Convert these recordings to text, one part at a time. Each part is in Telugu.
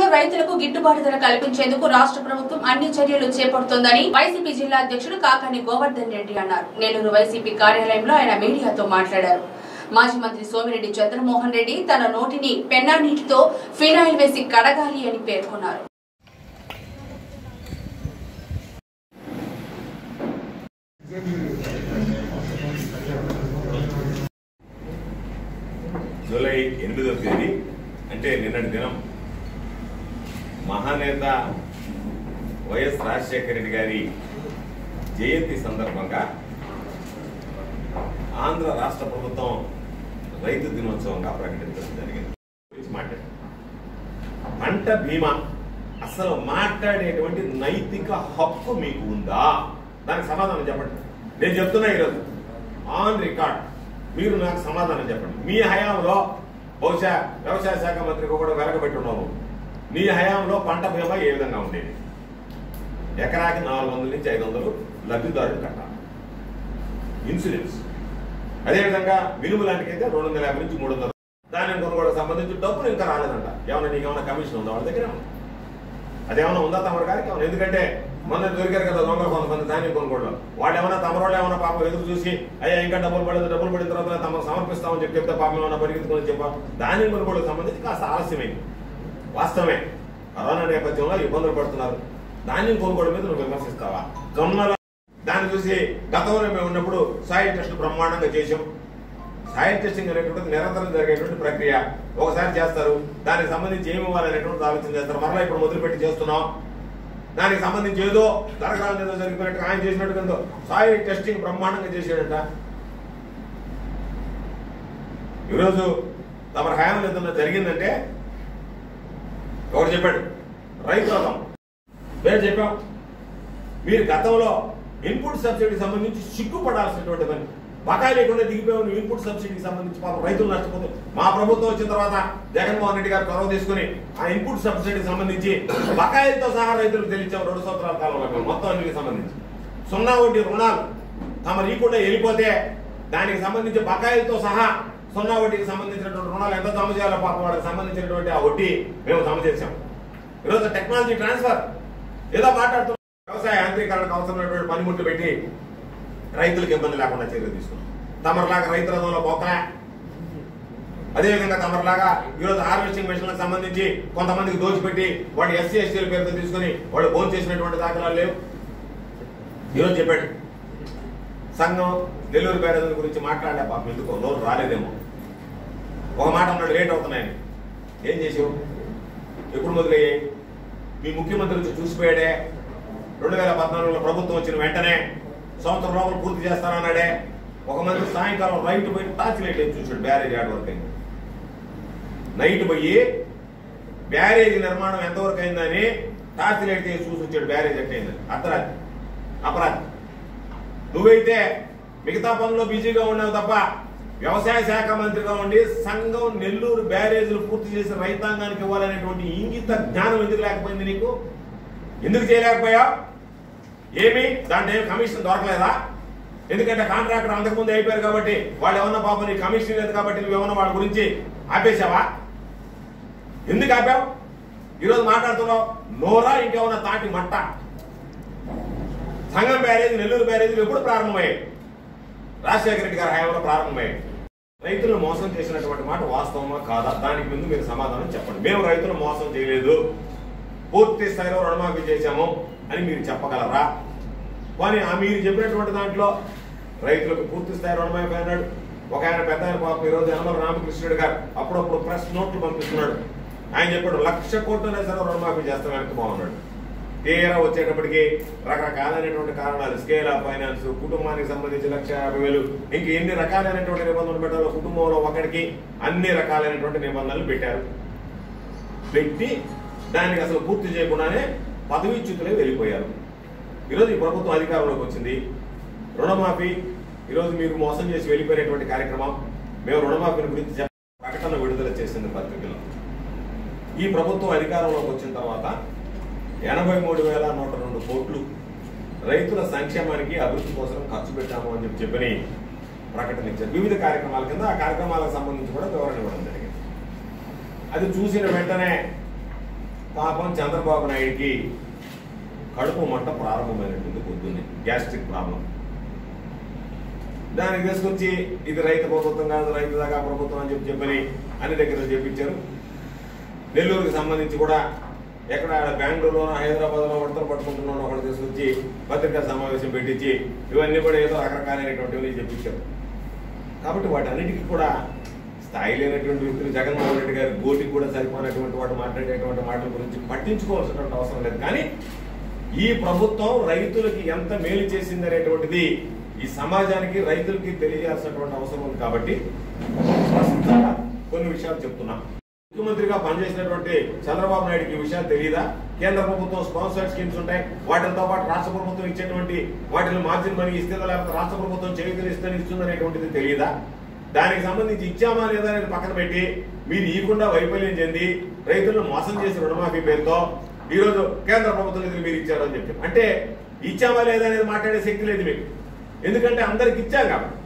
రైతులకు గిట్టుబాటు ధర కల్పించేందుకు రాష్ట్ర ప్రభుత్వం అన్ని చర్యలు చేపడుతోందని వైసీపీ జిల్లా అధ్యక్షుడు కాకాని గోవర్ధన్ రెడ్డి అన్నారు నెల్లూరు వైసీపీ కార్యాలయంలో ఆయన మీడియాతో మాట్లాడారు మాజీ మంత్రి సోమిరెడ్డి చంద్రమోహన్ రెడ్డి తన నోటిని పెన్నా నీటితో ఫినాయిల్ వేసి కడగాలి అని పేర్కొన్నారు జూలై ఎనిమిదవ తేదీ అంటే నిన్నటి దినం మహానేత వైఎస్ రాజశేఖర రెడ్డి గారి జయంతి సందర్భంగా ఆంధ్ర రాష్ట్ర ప్రభుత్వం రైతు దినోత్సవంగా ప్రకటించడం జరిగింది గురించి మాట్లాడారు పంట బీమా అసలు మాట్లాడేటువంటి నైతిక హక్కు మీకు ఉందా దానికి సమాధానం చెప్పండి నేను చెప్తున్నా ఈరోజు ఆన్ రికార్డ్ మీరు నాకు సమాధానం చెప్పండి మీ హయాంలో బహుశా వ్యవసాయ శాఖ మంత్రికి కూడా వెలగబెట్టి ఉన్నాము మీ హయాంలో పంట బీమా ఏ విధంగా ఉండేది ఎకరాకి నాలుగు వందల నుంచి ఐదు వందలు లబ్ధిదారులు కట్టాలి ఇన్సూరెన్స్ అదేవిధంగా మినుము లాంటికైతే రెండు వందల యాభై నుంచి మూడు వందలు ధాన్యం కొనుగోలుకు సంబంధించి డబ్బులు ఇంకా రాలేదంట ఏమన్నా నీకు ఏమైనా కమిషన్ ఉందా వాళ్ళ దగ్గర అదేమన్నా ఉందా తమరు గారికి ఏమన్నా ఎందుకంటే మొన్న దొరికారు కదా దొంగలు కొంతమంది ధాన్యం కొనుగోళ్ళు వాళ్ళు ఏమైనా తమ వాళ్ళు ఏమైనా పాపం ఎదురు చూసి అయ్యా ఇంకా డబ్బులు పడలేదు డబ్బులు పడిన తర్వాత తమకు సమర్పిస్తామని చెప్పి చెప్తే పాపం ఏమైనా పరిగెత్తుకొని చెప్పా ధాన్యం కొనుగోలుకు సంబంధించి కాస్త ఆలస్యమైంది వాస్తవమే కరోనా నేపథ్యంలో ఇబ్బందులు పడుతున్నారు ధాన్యం కొనుగోలు మీద నువ్వు విమర్శిస్తావా జొన్నల దాన్ని చూసి గతంలో మేము ఉన్నప్పుడు సాయిల్ టెస్ట్ బ్రహ్మాండంగా చేసాం సాయిల్ టెస్టింగ్ అనేటువంటిది నిరంతరం జరిగేటువంటి ప్రక్రియ ఒకసారి చేస్తారు దానికి సంబంధించి ఏమి ఇవ్వాలనేటువంటి ఆలోచన చేస్తారు మరలా ఇప్పుడు మొదలుపెట్టి చేస్తున్నాం దానికి సంబంధించి ఏదో జరగాలని ఏదో జరిగిపోయినట్టు ఆయన చేసినట్టు ఏదో సాయిల్ టెస్టింగ్ బ్రహ్మాండంగా చేసాడట ఈరోజు తమ హయాంలో ఏదన్నా జరిగిందంటే ఒకటి చెప్పాడు రైతు రథం పేరు చెప్పాం మీరు గతంలో ఇన్పుట్ సబ్సిడీకి సంబంధించి సిగ్గుపడాల్సినటువంటి పని బకాయి లేకుండా దిగిపోయిన ఇన్పుట్ సబ్సిడీకి సంబంధించి పాపం రైతులు నష్టపోతే మా ప్రభుత్వం వచ్చిన తర్వాత జగన్మోహన్ రెడ్డి గారు చొరవ తీసుకుని ఆ ఇన్పుట్ సబ్సిడీకి సంబంధించి బకాయిలతో సహా రైతులకు తెలిచాం రెండు సంవత్సరాల కాలంలో మేము మొత్తం అన్నిటికి సంబంధించి సున్నా వడ్డీ రుణాలు తమ రీకుండా వెళ్ళిపోతే దానికి సంబంధించి బకాయిలతో సహా సున్నా వడ్డీకి సంబంధించినటువంటి రుణాలు ఎంత జమ చేయాలో పాపం వాళ్ళకి సంబంధించినటువంటి ఆ వడ్డీ మేము జమ చేశాం ఈరోజు టెక్నాలజీ ట్రాన్స్ఫర్ ఏదో మాట్లాడుతున్నాం వ్యవసాయ యాంత్రీకరణకు అవసరమైనటువంటి పనిముట్లు పెట్టి రైతులకు ఇబ్బంది లేకుండా చర్యలు తీసుకున్నాం తమరిలాగా రైతు రంగంలో పోకరా అదేవిధంగా తమరిలాగా ఈరోజు హార్వెస్టింగ్ మిషన్లకు సంబంధించి కొంతమందికి దోచిపెట్టి వాడు ఎస్సీ ఎస్టీల పేరుతో తీసుకుని వాళ్ళు భోజనం చేసినటువంటి దాఖలాలు లేవు ఈరోజు చెప్పాడు సంఘం నెల్లూరు బ్యారేజ్ గురించి మాట్లాడే పాపం ఎందుకో నోరు రాలేదేమో ఒక మాట అన్నాడు లేట్ అవుతున్నాయని ఏం చేసావు ఎప్పుడు మొదలయ్యాయి మీ ముఖ్యమంత్రి వచ్చి చూసిపోయాడే రెండు వేల పద్నాలుగులో ప్రభుత్వం వచ్చిన వెంటనే సంవత్సరం లోపల పూర్తి చేస్తానన్నాడే ఒక మంది సాయంకాలం రైట్ పోయి టార్చ్ లైట్ వేసి చూసాడు బ్యారేజ్ ఆడ వరకు అయింది నైట్ పోయి బ్యారేజ్ నిర్మాణం ఎంతవరకు అయిందని టార్చ్ లైట్ వేసి చూసి వచ్చాడు బ్యారేజ్ ఎట్టయిందని అర్ధరాత్రి అపరాధి నువ్వైతే మిగతా పనుల్లో బిజీగా ఉన్నావు తప్ప వ్యవసాయ శాఖ మంత్రిగా ఉండి సంఘం నెల్లూరు బ్యారేజీలు పూర్తి చేసి రైతాంగానికి ఇవ్వాలనేటువంటి ఇంగిత జ్ఞానం ఎందుకు లేకపోయింది నీకు ఎందుకు చేయలేకపోయావు ఏమి దాంట్లో ఏమి కమిషన్ దొరకలేదా ఎందుకంటే కాంట్రాక్టర్ అంతకుముందు అయిపోయారు కాబట్టి వాళ్ళు ఏమన్నా పాపం నీ కమిషన్ లేదు కాబట్టి నువ్వు ఏమన్నా వాళ్ళ గురించి ఆపేశావా ఎందుకు ఆపావు ఈరోజు మాట్లాడుతున్నావు నోరా ఇంకేమన్నా తాటి మట్ట సంగం బ్యారేజ్ నెల్లూరు బ్యారేజ్ ఎప్పుడు ప్రారంభమయ్యాయి రాజశేఖర రెడ్డి గారి హయాంలో ప్రారంభమయ్యాయి రైతులను మోసం చేసినటువంటి మాట వాస్తవమా కాదా దానికి ముందు మీరు సమాధానం చెప్పండి మేము రైతులను మోసం చేయలేదు పూర్తి స్థాయిలో రుణమాఫీ చేశాము అని మీరు చెప్పగలరా కానీ ఆ మీరు చెప్పినటువంటి దాంట్లో రైతులకు పూర్తి స్థాయి రుణమాఫీ అన్నాడు ఒక ఆయన పెద్ద ఆయన పాపం ఈరోజు యనమల రామకృష్ణుడు గారు అప్పుడప్పుడు ప్రెస్ నోట్లు పంపిస్తున్నాడు ఆయన చెప్పాడు లక్ష కోట్లనే సరే రుణమాఫీ చేస్తాం వెనక్కి బాగున్నాడు తీరా వచ్చేటప్పటికి రకరకాలైనటువంటి కారణాలు స్కేల్ ఆఫ్ ఫైనాన్స్ కుటుంబానికి సంబంధించి లక్ష యాభై వేలు ఇంక ఎన్ని రకాలైనటువంటి నిబంధనలు పెట్టాలో కుటుంబంలో ఒకరికి అన్ని రకాలైనటువంటి నిబంధనలు పెట్టారు పెట్టి దానికి అసలు పూర్తి చేయకుండానే పదవీచ్యుతులే వెళ్ళిపోయారు ఈరోజు ఈ ప్రభుత్వం అధికారంలోకి వచ్చింది రుణమాఫీ ఈరోజు మీరు మోసం చేసి వెళ్ళిపోయినటువంటి కార్యక్రమం మేము రుణమాఫీని గురించి చెప్ప- ప్రకటన విడుదల చేసింది పత్రికలో ఈ ప్రభుత్వం అధికారంలోకి వచ్చిన తర్వాత ఎనభై మూడు వేల నూట రెండు కోట్లు రైతుల సంక్షేమానికి అభివృద్ధి కోసం ఖర్చు పెట్టాము అని చెప్పి చెప్పని ప్రకటన ఇచ్చారు వివిధ కార్యక్రమాల కింద ఆ కార్యక్రమాలకు సంబంధించి కూడా వివరణ ఇవ్వడం జరిగింది అది చూసిన వెంటనే పాపం చంద్రబాబు నాయుడికి కడుపు మంట ప్రారంభమైనటువంటి పొద్దున్నే గ్యాస్ట్రిక్ ప్రాబ్లం దానికి తీసుకొచ్చి ఇది రైతు ప్రభుత్వం కాదు రైతు దాకా ప్రభుత్వం అని చెప్పి చెప్పని అన్ని దగ్గర చెప్పించారు నెల్లూరుకి సంబంధించి కూడా ఎక్కడ బెంగళూరులో హైదరాబాద్లో వడతలు పట్టుకుంటున్నాను ఒకటి తీసుకొచ్చి పత్రికా సమావేశం పెట్టించి ఇవన్నీ కూడా ఏదో రకరకాలైనటువంటివి చెప్పించారు కాబట్టి వాటన్నిటికీ కూడా స్థాయి లేనటువంటి వ్యక్తులు జగన్మోహన్ రెడ్డి గారి గోటికి కూడా సరిపోయినటువంటి వాడు మాట్లాడేటువంటి మాటల గురించి పట్టించుకోవాల్సినటువంటి అవసరం లేదు కానీ ఈ ప్రభుత్వం రైతులకి ఎంత మేలు చేసింది అనేటువంటిది ఈ సమాజానికి రైతులకి తెలియజేయాల్సినటువంటి అవసరం ఉంది కాబట్టి స్పష్టంగా కొన్ని విషయాలు చెప్తున్నా ముఖ్యమంత్రిగా పనిచేసినటువంటి చంద్రబాబు నాయుడుకి ఈ విషయాలు తెలియదా కేంద్ర ప్రభుత్వం స్పాన్సర్డ్ స్కీమ్స్ ఉంటాయి వాటితో పాటు రాష్ట్ర ప్రభుత్వం ఇచ్చేటువంటి వాటిని మార్జిన్ మనీ ఇస్తుందో లేకపోతే రాష్ట్ర ప్రభుత్వం చేయుతలు ఇస్తుందని ఇస్తుందనేటువంటిది తెలియదా దానికి సంబంధించి ఇచ్చామా లేదా అనేది పక్కన పెట్టి మీరు ఇవ్వకుండా వైఫల్యం చెంది రైతులను మోసం చేసి రుణమాఫీ పేరుతో ఈ రోజు కేంద్ర ప్రభుత్వం నిధులు మీరు ఇచ్చారు అని చెప్పి అంటే ఇచ్చామా లేదా అనేది మాట్లాడే శక్తి లేదు మీకు ఎందుకంటే అందరికి ఇచ్చాం కాబట్టి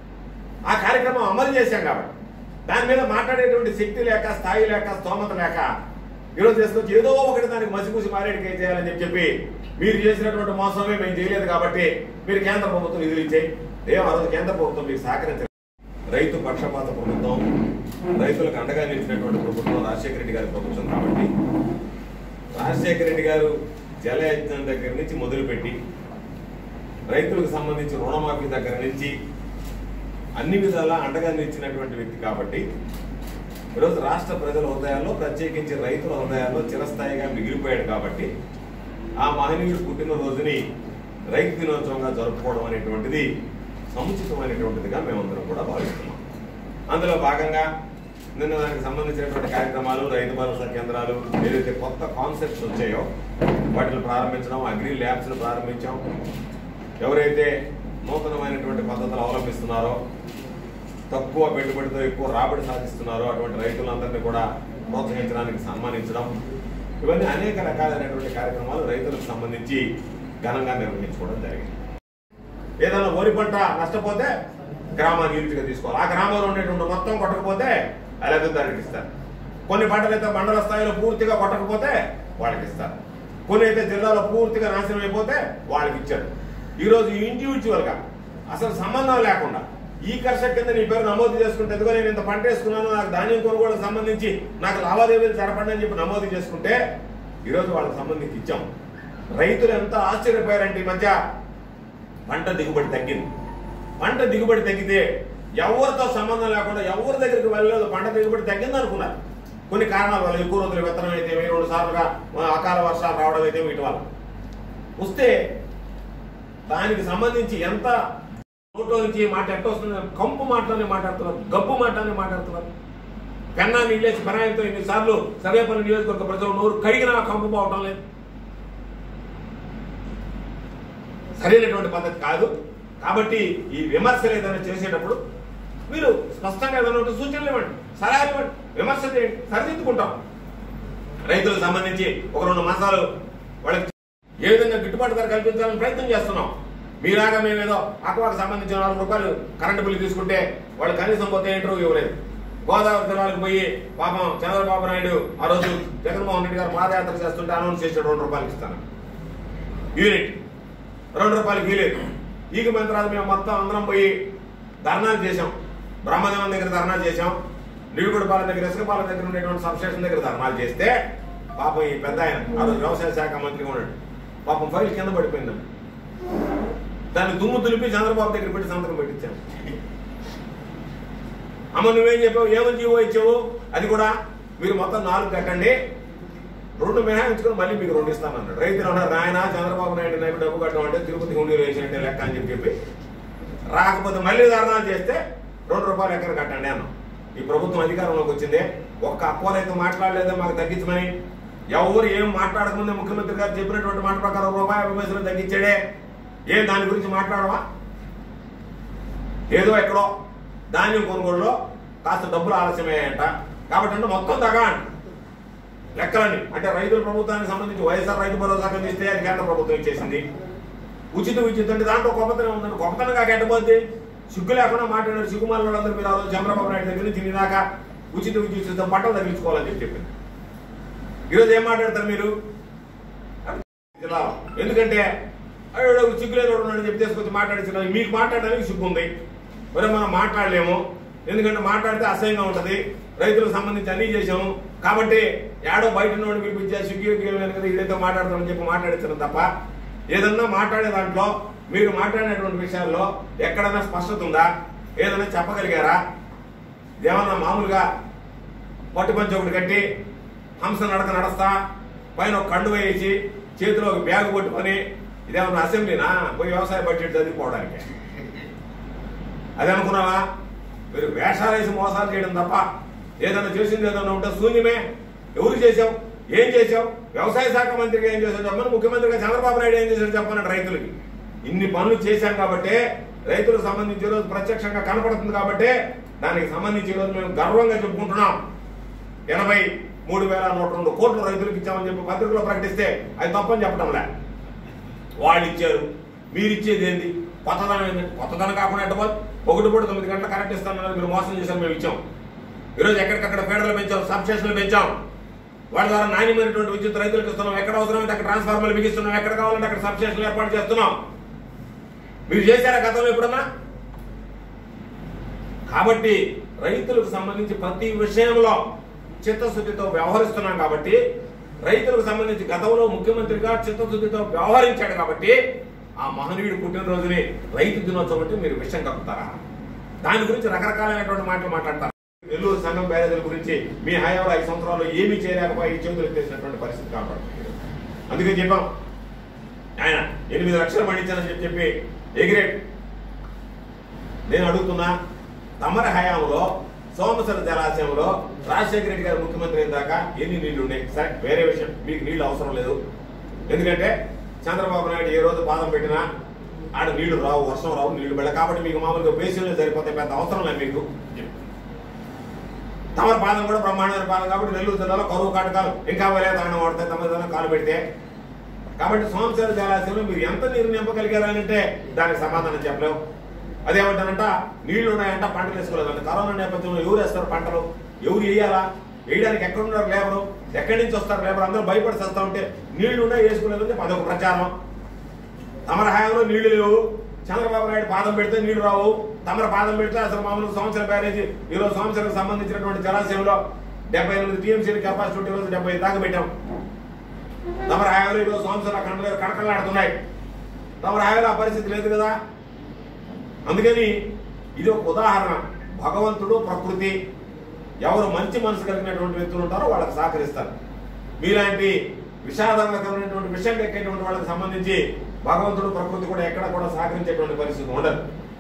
ఆ కార్యక్రమం అమలు చేశాం కాబట్టి దాని మీద మాట్లాడేటువంటి శక్తి లేక స్థాయి లేక స్తోమత లేక ఈరోజు తీసుకొచ్చి ఏదో ఒకటి దానికి మసిపూసి మారేడికి చేయాలని చెప్పి చెప్పి మీరు చేసినటువంటి మోసమే మేము చేయలేదు కాబట్టి మీరు కేంద్ర ప్రభుత్వం నిధులు ఇచ్చాయి ఏం ఆ రోజు కేంద్ర ప్రభుత్వం మీకు సహకరించలేదు రైతు పక్షపాత ప్రభుత్వం రైతులకు అండగా నిలిచినటువంటి ప్రభుత్వం రాజశేఖర రెడ్డి గారి ప్రభుత్వం కాబట్టి రాజశేఖర రెడ్డి గారు జలయజ్ఞం దగ్గర నుంచి మొదలుపెట్టి రైతులకు సంబంధించి రుణమాఫీ దగ్గర నుంచి అన్ని విధాలా అండగా నిలిచినటువంటి వ్యక్తి కాబట్టి ఈరోజు రాష్ట్ర ప్రజల హృదయాల్లో ప్రత్యేకించి రైతుల హృదయాల్లో చిరస్థాయిగా మిగిలిపోయాడు కాబట్టి ఆ మహనీయుడు పుట్టినరోజుని రైతు దినోత్సవంగా జరుపుకోవడం అనేటువంటిది సముచితమైనటువంటిదిగా మేమందరం కూడా భావిస్తున్నాం అందులో భాగంగా నిన్న దానికి సంబంధించినటువంటి కార్యక్రమాలు రైతు భరోసా కేంద్రాలు ఏదైతే కొత్త కాన్సెప్ట్స్ వచ్చాయో వాటిని ప్రారంభించడం అగ్రి ల్యాబ్స్ ప్రారంభించాం ఎవరైతే నూతనమైనటువంటి పద్ధతులు అవలంబిస్తున్నారో తక్కువ పెట్టుబడితో ఎక్కువ రాబడి సాధిస్తున్నారో అటువంటి రైతులందరినీ కూడా ప్రోత్సహించడానికి సన్మానించడం ఇవన్నీ అనేక రకాలైనటువంటి కార్యక్రమాలు రైతులకు సంబంధించి ఘనంగా నిర్వహించుకోవడం జరిగింది ఏదైనా వరి పంట నష్టపోతే గ్రామాన్ని యూనిట్గా తీసుకోవాలి ఆ గ్రామంలో ఉండేటువంటి మొత్తం కొట్టకపోతే లబ్ధిదారునికి ఇస్తారు కొన్ని పంటలు అయితే మండల స్థాయిలో పూర్తిగా కొట్టకపోతే వాళ్ళకి ఇస్తారు కొన్ని అయితే జిల్లాలో పూర్తిగా నాశనం అయిపోతే వాళ్ళకి ఇచ్చారు ఈ రోజు ఇండివిజువల్ గా అసలు సంబంధం లేకుండా ఈ కర్షక కింద నీ పేరు నమోదు చేసుకుంటే ఎందుకో నేను ఇంత పంట వేసుకున్నాను నాకు ధాన్యం కొనుగోలుకు సంబంధించి నాకు లావాదేవీలు జరపండి అని చెప్పి నమోదు చేసుకుంటే ఈ రోజు వాళ్ళకి సంబంధించి ఇచ్చాం రైతులు ఎంత ఆశ్చర్యపోయారంటే ఈ మధ్య పంట దిగుబడి తగ్గింది పంట దిగుబడి తగ్గితే ఎవరితో సంబంధం లేకుండా ఎవరి దగ్గరికి వెళ్ళలేదు పంట దిగుబడి తగ్గింది అనుకున్నారు కొన్ని కారణాల వల్ల ఎక్కువ రోజులు విత్తనం అయితే రెండు సార్లుగా అకాల వర్షాలు రావడం అయితే వీటి వల్ల వస్తే దానికి సంబంధించి ఎంత నోట్లో నుంచి ఈ మాట ఎట్ట వస్తుంది కంపు మాటలోనే మాట్లాడుతున్నారు గబ్బు మాటలోనే మాట్లాడుతున్నారు పెన్నా నీళ్ళేసి పెనాయంతో ఇన్నిసార్లు సర్వేపల్లి నియోజకవర్గ ప్రజలు నోరు కడిగినా కంపు పోవటం లేదు సరైనటువంటి పద్ధతి కాదు కాబట్టి ఈ విమర్శలు ఏదైనా చేసేటప్పుడు మీరు స్పష్టంగా ఏదైనా ఉంటే సూచనలు ఇవ్వండి సలహాలు ఇవ్వండి విమర్శ చేయండి సరిదిద్దుకుంటాం రైతులకు సంబంధించి ఒక రెండు మాసాలు వాళ్ళకి ఏ విధంగా గిట్టుబాటు ధర కల్పించాలని ప్రయత్నం చేస్తున్నాం మీలాగా మేమేదో అక్వాకు సంబంధించిన నాలుగు రూపాయలు కరెంటు బిల్లు తీసుకుంటే వాళ్ళు కనీసం పోతే ఇంటర్వ్యూ ఇవ్వలేదు గోదావరి జిల్లాలకు పోయి పాపం చంద్రబాబు నాయుడు ఆ రోజు జగన్మోహన్ రెడ్డి గారు పాదయాత్ర చేస్తుంటే అనౌన్స్ చేసాడు రెండు రూపాయలకి ఇస్తాను యూనిట్ రెండు రూపాయలకి వీలేదు ఈగ మంత్రాలు మేము మొత్తం అందరం పోయి ధర్నాలు చేశాం బ్రహ్మదేవం దగ్గర ధర్నా చేశాం నిడుగుడిపాలెం దగ్గర ఇసుకపాలెం దగ్గర ఉండేటువంటి సబ్స్టేషన్ దగ్గర ధర్నాలు చేస్తే పాపం ఈ పెద్ద ఆయన ఆ రోజు వ్యవసాయ శాఖ మంత్రిగా ఉన్నాడు పాపం ఫైల్ కింద పడిపోయిందండి దాన్ని దుమ్ము దులిపి చంద్రబాబు దగ్గర పెట్టి సంతకం పెట్టించాను అమ్మ నువ్వేం చెప్పావు ఏమని జీవో ఇచ్చావు అది కూడా మీరు మొత్తం నాలుగు కట్టండి రెండు మినహాయించుకొని మళ్ళీ మీకు రెండు ఇస్తామన్నాడు రైతులు అన్నారు నాయన చంద్రబాబు నాయుడు నాయుడు డబ్బు కట్టమంటే తిరుపతి ఉండి వేసినట్టే లెక్క అని చెప్పి చెప్పి రాకపోతే మళ్ళీ ధర్నాలు చేస్తే రెండు రూపాయలు ఎక్కడ కట్టండి అన్నాం ఈ ప్రభుత్వం అధికారంలోకి వచ్చిందే ఒక్క అప్పోలైతే మాట్లాడలేదే మాకు తగ్గించమని ఎవరు ఏం మాట్లాడకముందే ముఖ్యమంత్రి గారు చెప్పినటువంటి మాట ప్రకారం రూపాయి యాభై పైసలు తగ్గించాడే ఏం దాని గురించి మాట్లాడవా ఏదో ఎక్కడో ధాన్యం కొనుగోలులో కాస్త డబ్బులు ఆలస్యమయ్యాయంట కాబట్టి అంటే మొత్తం తగా అంట లెక్కలని అంటే రైతుల ప్రభుత్వానికి సంబంధించి వైఎస్ఆర్ రైతు భరోసా కింద ఇస్తే అది కేంద్ర ప్రభుత్వం ఇచ్చేసింది ఉచిత విద్యుత్ అంటే దాంట్లో గొప్పతనం ఉందండి గొప్పతనంగా కెట్టబోద్ది సిగ్గు లేకుండా మాట్లాడారు సిగ్గుమాల వాళ్ళందరూ మీరు ఆ రోజు చంద్రబాబు నాయుడు దగ్గర నుంచి నిదాకా ఉచిత విద్యుత్ సిద్ధం పంటలు తగిలించుకోవాలని చెప్పి చెప్పింది ఈరోజు ఏం మాట్లాడతారు మీరు ఇలా ఎందుకంటే అయ్యో సిగ్గులేదు ఉన్నాడని చెప్పి తీసుకొచ్చి మాట్లాడించిన మీకు మాట్లాడడానికి సిగ్గు ఉంది మరి మనం మాట్లాడలేము ఎందుకంటే మాట్లాడితే అసహ్యంగా ఉంటది రైతులకు సంబంధించి అన్ని చేసాము కాబట్టి ఏడో బయట ఉన్నోడిని పిలిపించే సిగ్గు లేదు కదా ఇదైతే మాట్లాడతామని చెప్పి మాట్లాడించడం తప్ప ఏదన్నా మాట్లాడే దాంట్లో మీరు మాట్లాడినటువంటి విషయాల్లో ఎక్కడైనా స్పష్టత ఉందా ఏదైనా చెప్పగలిగారా ఏమన్నా మామూలుగా పట్టు పంచి ఒకటి కట్టి హంస నడక నడస్తా పైన ఒక కండు వేసి చేతిలో ఒక బ్యాగ్ పట్టుకొని ఇదేమన్నా అసెంబ్లీనా పోయి వ్యవసాయ బడ్జెట్ చదివిపోవడానికి అది అనుకున్నావా మీరు వేషాలు వేసి మోసాలు చేయడం తప్ప ఏదైనా చేసింది ఏదైనా ఉంటే శూన్యమే ఎవరు చేసావు ఏం చేసావు వ్యవసాయ శాఖ మంత్రిగా ఏం చేశావు చెప్పమని ముఖ్యమంత్రిగా చంద్రబాబు నాయుడు ఏం చేశాడు చెప్పమన్నాడు రైతులకి ఇన్ని పనులు చేశాం కాబట్టి రైతులకు సంబంధించి ఈ రోజు ప్రత్యక్షంగా కనపడుతుంది కాబట్టి దానికి సంబంధించి ఈ రోజు మేము గర్వంగా చెప్పుకుంటున్నాం ఎనభై మూడు వేల నూట రెండు కోట్ల రైతులకు ఇచ్చామని చెప్పి పత్రికలో ప్రకటిస్తే అది తప్పని చెప్పడంలే వాళ్ళు ఇచ్చారు మీరు ఇచ్చేది ఏంది కొత్తదనం ఏంది కొత్తదనం కాకుండా ఎట్టబోదు ఒకటి పూట తొమ్మిది గంటల కరెక్ట్ ఇస్తానని మీరు మోసం చేశారు మేము ఇచ్చాం ఈరోజు ఎక్కడికక్కడ ఫీడర్లు పెంచాం సబ్ స్టేషన్లు పెంచాం వాళ్ళ ద్వారా నాణ్యమైనటువంటి విద్యుత్ రైతులకు ఇస్తున్నాం ఎక్కడ అవసరమైతే అక్కడ ట్రాన్స్ఫార్మర్లు బిగిస్తున్నాం ఎక్కడ కావాలంటే అక్కడ సబ్ స్టేషన్లు ఏర్పాటు చేస్తున్నాం మీరు చేశారా గతంలో ఎప్పుడన్నా కాబట్టి రైతులకు సంబంధించి ప్రతి విషయంలో చిత్తశుద్ధితో వ్యవహరిస్తున్నాం కాబట్టి రైతులకు సంబంధించి గతంలో ముఖ్యమంత్రిగా చిత్తశుద్ధితో వ్యవహరించాడు కాబట్టి ఆ మహనీయుడు పుట్టినరోజుని రైతు దినోత్సవం అంటే మీరు విషయం కలుపుతారా దాని గురించి రకరకాలైనటువంటి మాటలు మాట్లాడతారు నెల్లూరు సంఘం బ్యారేజీల గురించి మీ హయాంలో ఐదు సంవత్సరాల్లో ఏమీ చేయలేకపోయి ఈ చేతులు ఎత్తేసినటువంటి పరిస్థితి కాపాడుతుంది అందుకే చెప్పాం ఆయన ఎనిమిది లక్షలు పండించానని చెప్పి చెప్పి ఎగిరేట్ నేను అడుగుతున్నా తమరి హయాంలో సోమసర జలాశయంలో రాజశేఖర రెడ్డి గారు ముఖ్యమంత్రి అయిన దాకా ఎన్ని నీళ్లు ఉన్నాయి సరే వేరే విషయం మీకు నీళ్లు అవసరం లేదు ఎందుకంటే చంద్రబాబు నాయుడు ఏ రోజు పాదం పెట్టినా ఆడ నీళ్లు రావు వర్షం రావు నీళ్లు పడ కాబట్టి మీకు మామూలుగా బేసిన్లో సరిపోతాయి పెద్ద అవసరం లేదు మీకు తమరి పాదం కూడా బ్రహ్మాండమైన పాదం కాబట్టి నెల్లూరు జిల్లాలో కరువు కాటకాలు ఇంకా వేరే తాండం పడతాయి తమ జిల్లా కాలు పెడితే కాబట్టి సోమశేర జలాశయంలో మీరు ఎంత నీరు నింపగలిగారు అని అంటే దానికి సమాధానం చెప్పలేవు అదేమంటారంట నీళ్లు ఉన్నాయంట పంటలు వేసుకోలేదంట కరోనా నేపథ్యంలో ఎవరు వేస్తారు పంటలు ఎవరు వేయాలా వేయడానికి ఎక్కడ ఉన్నారు లేబరు ఎక్కడి నుంచి వస్తారు లేబర్ అందరూ భయపడి చేస్తా ఉంటే నీళ్లు ఉన్నాయి వేసుకోలేదని చెప్పి అదొక ప్రచారం తమర హయాంలో నీళ్లు లేవు చంద్రబాబు నాయుడు పాదం పెడితే నీళ్లు రావు తమర పాదం పెడితే అసలు మామూలు సంవత్సరం బ్యారేజీ ఈరోజు సంవత్సరానికి సంబంధించినటువంటి జలాశయంలో డెబ్బై ఎనిమిది టీఎంసీల కెపాసిటీ ఉంటే ఈరోజు డెబ్బై దాకా పెట్టాం తమర హయాంలో ఈరోజు సంవత్సరాల కణలు కణకలాడుతున్నాయి తమర హయాంలో ఆ పరిస్థితి లేదు కదా అందుకని ఇది ఒక ఉదాహరణ భగవంతుడు ప్రకృతి ఎవరు మంచి మనసు కలిగినటువంటి వ్యక్తులు ఉంటారో వాళ్ళకి సహకరిస్తారు మీలాంటి విషాదకరమైనటువంటి విషయం ఎక్కేటువంటి వాళ్ళకి సంబంధించి భగవంతుడు ప్రకృతి కూడా ఎక్కడ కూడా సహకరించేటువంటి పరిస్థితి ఉండదు